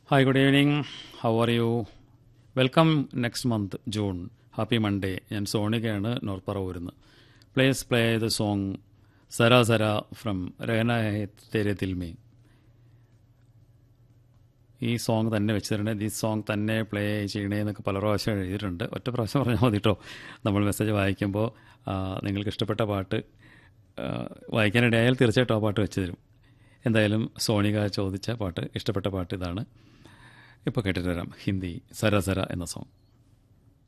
Hi, good evening. How are you? Welcome next month June happy Monday ഞാൻ സോണികയാണ് north പറവൂരുന്ന് please play the song Zara Zara from Rehna Hai Tere Dil Mein ഈ song തന്നെ വെച്ച് തരണേ ഈ സോങ് തന്നെ പ്ലേ ചെയ്യണേ എന്നൊക്കെ പല പ്രാവശ്യം എഴുതിയിട്ടുണ്ട് ഒറ്റ പ്രാവശ്യം പറഞ്ഞാൽ മതി കേട്ടോ നമ്മൾ മെസ്സേജ് വായിക്കുമ്പോൾ ആ, നിങ്ങൾക്ക് ഇഷ്ടപ്പെട്ട പാട്ട് ആ, വായിക്കാനിടയായാൽ തീർച്ചയായിട്ടും ആ പാട്ട് വെച്ച് തരും എന്തായാലും സോണിക ചോദിച്ച പാട്ട് ഇഷ്ടപ്പെട്ട പാട്ട് ഇതാണ് ഇപ്പോൾ കേട്ടിട്ട് വരാം ഹിന്ദി സര സര എന്ന സോങ്